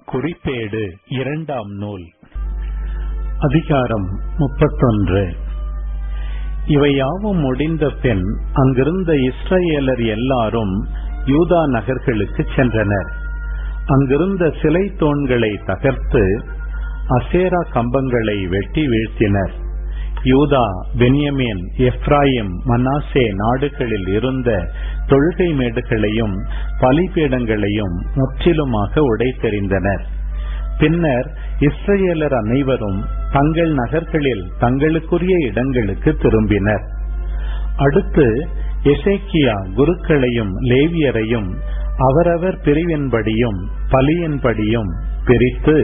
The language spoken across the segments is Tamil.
குறிப்பேடு இரண்டாம் நூல் அதிகாரம் முப்பத்தொன்று இவையாவும் முடிந்த பின் அங்கிருந்த இஸ்ரவேலர் எல்லாரும் யூதா நகர்களுக்கு சென்றனர் அங்கிருந்த சிலை தூண்களை தகர்த்து அசேரா கம்பங்களை வெட்டி வீழ்த்தினர் யூதா பென்யமீன் எப்ராயிம் மனாசே நாடுகளில் இருந்த தொழுகை மேடுகளையும் பலிபீடங்களையும் முற்றிலுமாக உடைத்தெறிந்தனர் பின்னர் இஸ்ரேலர் அனைவரும் தங்கள் நகர்களில் தங்களுக்குரிய இடங்களுக்கு திரும்பினர் அடுத்து எசேக்கியா குருக்களையும் லேவியரையும் அவரவர் பிரிவின்படியும் பலியின்படியும் பிரித்து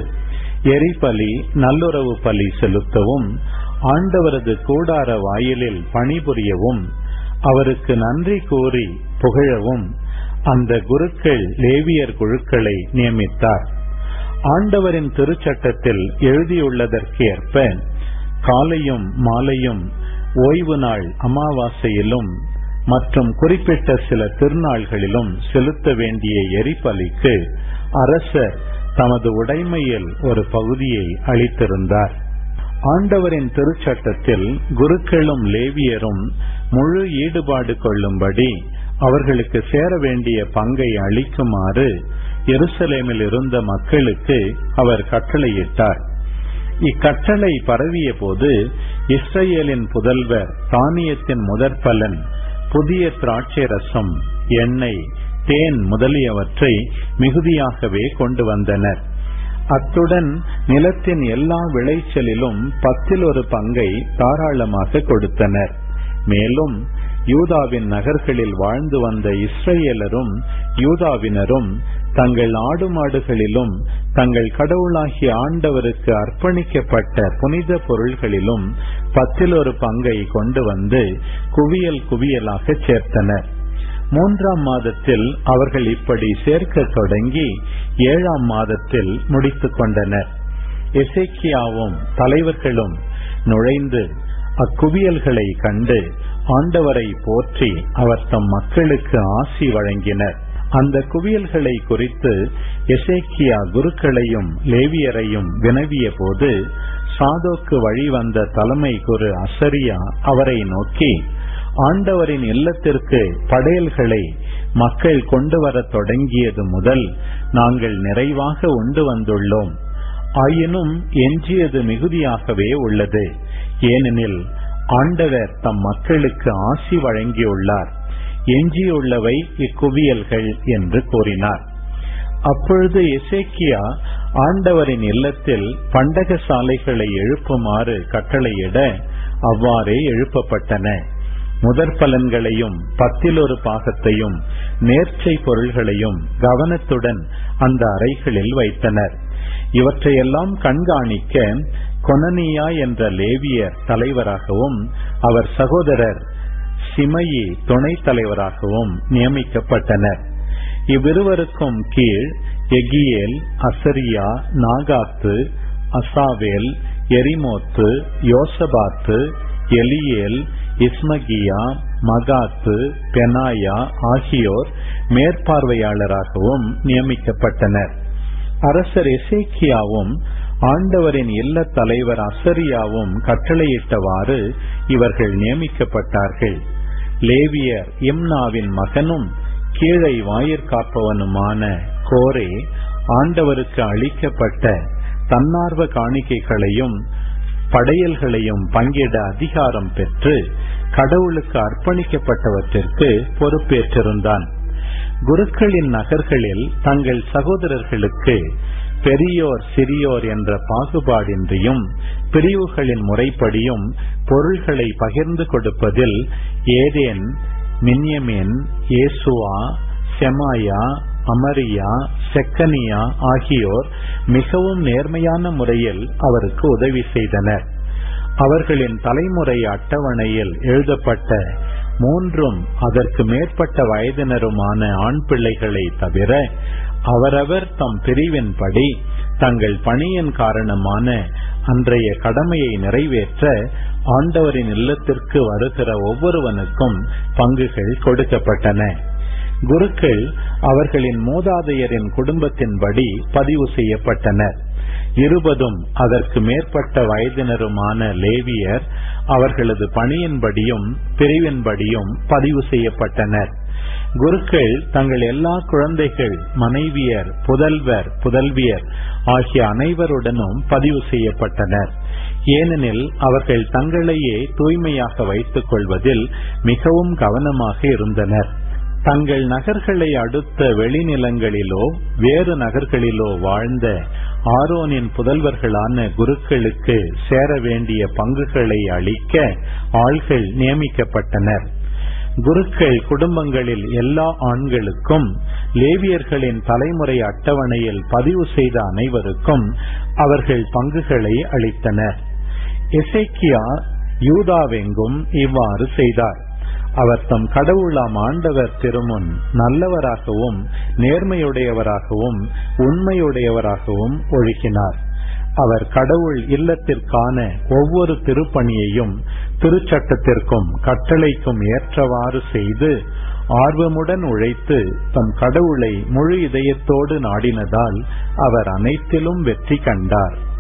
எரிபலி நல்லுறவு பலி செலுத்தவும் ஆண்டவரது கூடார வாயிலில் பணிபுரியவும் அவருக்கு நன்றி கூறி புகழவும் அந்த குருக்கள் லேவியர் குழுக்களை நியமித்தார் ஆண்டவரின் திருச்சட்டத்தில் எழுதியுள்ளதற்கு ஏற்ப காலையும் மாலையும் ஓய்வு நாள் அமாவாசையிலும் மற்றும் குறிப்பிட்ட சில திருநாள்களிலும் செலுத்த வேண்டிய எரிபலிக்கு அரசர் தமது உடைமையில் ஒரு பகுதியை அளித்திருந்தார் ஆண்டவரின் திருச்சட்டத்தில் குருக்களும் லேவியரும் முழு ஈடுபாடு கொள்ளும்படி அவர்களுக்கு சேர வேண்டிய பங்கை அளிக்குமாறு எருசலேமில் இருந்த மக்களுக்கு அவர் கட்டளையிட்டார் இக்கட்டளை பரவிய போது இஸ்ரேலின் புதல்வர் தானியத்தின் முதற்பலன் புதிய திராட்சை ரசம் எண்ணெய் தேன் முதலியவற்றை மிகுதியாகவே கொண்டு வந்தனர் அத்துடன் நிலத்தின் எல்லா விளைச்சலிலும் பத்தில் ஒரு பங்கை தாராளமாக கொடுத்தனர் மேலும் யூதாவின் நகர்களில் வாழ்ந்து வந்த இஸ்ரேலரும் யூதாவினரும் தங்கள் ஆடு மாடுகளிலும் தங்கள் கடவுளாகிய ஆண்டவருக்கு அர்ப்பணிக்கப்பட்ட புனித பொருள்களிலும் பத்தில் ஒரு பங்கை கொண்டு வந்து குவியல் குவியலாக சேர்த்தனர் மூன்றாம் மாதத்தில் அவர்கள் இப்படி சேர்க்க தொடங்கி ஏழாம் மாதத்தில் முடித்துக் கொண்டனர் எசேக்கியாவும் தலைவர்களும் நுழைந்து அக்குவியல்களை கண்டு ஆண்டவரை போற்றி அவர் தம் மக்களுக்கு ஆசி வழங்கினர் அந்த குவியல்களை குறித்து எசேக்கியா குருக்களையும் லேவியரையும் வினவிய போது சாதோக்கு வழி வந்த தலைமை குரு அசரியா அவரை நோக்கி ஆண்டவரின் இல்லத்திற்கு படையல்களை மக்கள் கொண்டு வரத் தொடங்கியது முதல் நாங்கள் நிறைவாக உண்டு வந்துள்ளோம் ஆயினும் எஞ்சியது மிகுதியாகவே உள்ளது ஏனெனில் ஆண்டவர் தம் மக்களுக்கு ஆசி வழங்கியுள்ளார் எஞ்சியுள்ளவை இக்குவியல்கள் என்று கூறினார் அப்பொழுது எசேக்கியா ஆண்டவரின் இல்லத்தில் பண்டக சாலைகளை எழுப்புமாறு கட்டளையிட அவ்வாறே எழுப்பப்பட்டன முதற் பலன்களையும் பத்தில் ஒரு பாகத்தையும் நேர்ச்சை பொருள்களையும் கவனத்துடன் அந்த அறைகளில் வைத்தனர் இவற்றையெல்லாம் கண்காணிக்க கொனனியா என்ற லேவியர் தலைவராகவும் அவர் சகோதரர் சிமயி துணைத் தலைவராகவும் நியமிக்கப்பட்டனர் இவ்விருவருக்கும் கீழ் எகியேல் அசரியா நாகாத்து அசாவேல் எரிமோத்து யோசபாத்து எலியேல் இஸ்மகியா மகாத்து பெனாயா ஆகியோர் மேற்பார்வையாளராகவும் நியமிக்கப்பட்டனர் அரசர் எசேக்கியாவும் ஆண்டவரின் இல்ல தலைவர் அசரியாவும் கட்டளையிட்டவாறு இவர்கள் நியமிக்கப்பட்டார்கள் லேவியர் இம்னாவின் மகனும் கீழை வாயிற்காப்பவனுமான கோரே ஆண்டவருக்கு அளிக்கப்பட்ட தன்னார்வ காணிக்கைகளையும் படையல்களையும் பங்கிட அதிகாரம் பெற்று கடவுளுக்கு அர்ப்பணிக்கப்பட்டவற்றிற்கு பொறுப்பேற்றிருந்தான் குருக்களின் நகர்களில் தங்கள் சகோதரர்களுக்கு பெரியோர் சிறியோர் என்ற பாகுபாடின்றியும் பிரிவுகளின் முறைப்படியும் பொருள்களை பகிர்ந்து கொடுப்பதில் ஏதேன் மின்யமின் ஏசுவா செமாயா அமரியா செக்கனியா ஆகியோர் மிகவும் நேர்மையான முறையில் அவருக்கு உதவி செய்தனர் அவர்களின் தலைமுறை அட்டவணையில் எழுதப்பட்ட மூன்றும் அதற்கு மேற்பட்ட வயதினருமான ஆண் பிள்ளைகளை தவிர அவரவர் தம் பிரிவின்படி தங்கள் பணியின் காரணமான அன்றைய கடமையை நிறைவேற்ற ஆண்டவரின் இல்லத்திற்கு வருகிற ஒவ்வொருவனுக்கும் பங்குகள் கொடுக்கப்பட்டன குருக்கள் அவர்களின் மூதாதையரின் குடும்பத்தின்படி பதிவு செய்யப்பட்டனர் இருபதும் அதற்கு மேற்பட்ட வயதினருமான லேவியர் அவர்களது பணியின்படியும் பிரிவின்படியும் பதிவு செய்யப்பட்டனர் குருக்கள் தங்கள் எல்லா குழந்தைகள் மனைவியர் புதல்வர் புதல்வியர் ஆகிய அனைவருடனும் பதிவு செய்யப்பட்டனர் ஏனெனில் அவர்கள் தங்களையே தூய்மையாக வைத்துக் கொள்வதில் மிகவும் கவனமாக இருந்தனர் தங்கள் நகர்களை அடுத்த வெளிநிலங்களிலோ வேறு நகர்களிலோ வாழ்ந்த ஆரோனின் புதல்வர்களான குருக்களுக்கு சேர வேண்டிய பங்குகளை அளிக்க ஆள்கள் நியமிக்கப்பட்டனர் குருக்கள் குடும்பங்களில் எல்லா ஆண்களுக்கும் லேவியர்களின் தலைமுறை அட்டவணையில் பதிவு செய்த அனைவருக்கும் அவர்கள் பங்குகளை அளித்தனர் எசேக்கியா யூதாவெங்கும் இவ்வாறு செய்தார் அவர் தம் கடவுளாம் ஆண்டவர் திருமுன் நல்லவராகவும் நேர்மையுடையவராகவும் உண்மையுடையவராகவும் ஒழுகினார் அவர் கடவுள் இல்லத்திற்கான ஒவ்வொரு திருப்பணியையும் திருச்சட்டத்திற்கும் கட்டளைக்கும் ஏற்றவாறு செய்து ஆர்வமுடன் உழைத்து தம் கடவுளை முழு இதயத்தோடு நாடினதால் அவர் அனைத்திலும் வெற்றி கண்டார்